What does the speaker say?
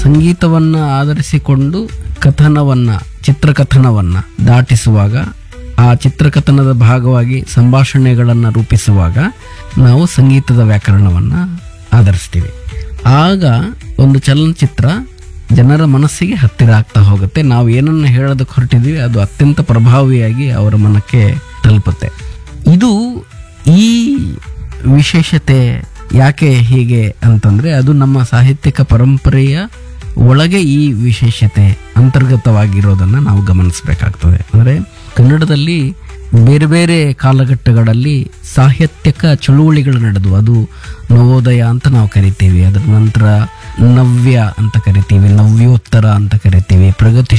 ಸಂಗೀತವನ್ನ ಆಧರಿಸಿಕೊಂಡು ಕಥನವನ್ನ ಚಿತ್ರಕಥನವನ್ನ ದಾಟಿಸುವಾಗ ಆ ಚಿತ್ರಕಥನದ ಭಾಗವಾಗಿ ಸಂಭಾಷಣೆಗಳನ್ನು ರೂಪಿಸುವಾಗ ನಾವು ಸಂಗೀತದ ವ್ಯಾಕರಣವನ್ನ ಆಧರಿಸ್ತೀವಿ ಆಗ ಒಂದು ಚಲನಚಿತ್ರ ಜನರ ಮನಸ್ಸಿಗೆ ಹತ್ತಿರ ಆಗ್ತಾ ಹೋಗುತ್ತೆ ನಾವು ಏನನ್ನು ಹೇಳೋದಕ್ಕೆ ಹೊರಟಿದ್ದೀವಿ ಅದು ಅತ್ಯಂತ ಪ್ರಭಾವಿಯಾಗಿ ಅವರ ಮನಕ್ಕೆ ತಲುಪುತ್ತೆ ಇದು ಈ ವಿಶೇಷತೆ ಯಾಕೆ ಹೀಗೆ ಅಂತಂದ್ರೆ ಅದು ನಮ್ಮ ಸಾಹಿತ್ಯಿಕ ಪರಂಪರೆಯ ಒಳಗೆ ಈ ವಿಶೇಷತೆ ಅಂತರ್ಗತವಾಗಿರೋದನ್ನ ನಾವು ಗಮನಿಸಬೇಕಾಗ್ತದೆ ಅಂದ್ರೆ ಕನ್ನಡದಲ್ಲಿ ಬೇರೆ ಬೇರೆ ಕಾಲಘಟ್ಟಗಳಲ್ಲಿ ಸಾಹಿತ್ಯಕ ಚಳುವಳಿಗಳು ನಡೆದು ಅದು ನವೋದಯ ಅಂತ ನಾವು ಕರಿತೀವಿ ಅದರ ನಂತರ ನವ್ಯ ಅಂತ ಕರಿತೀವಿ ನವ್ಯೋತ್ತರ ಅಂತ ಕರಿತೀವಿ ಪ್ರಗತಿ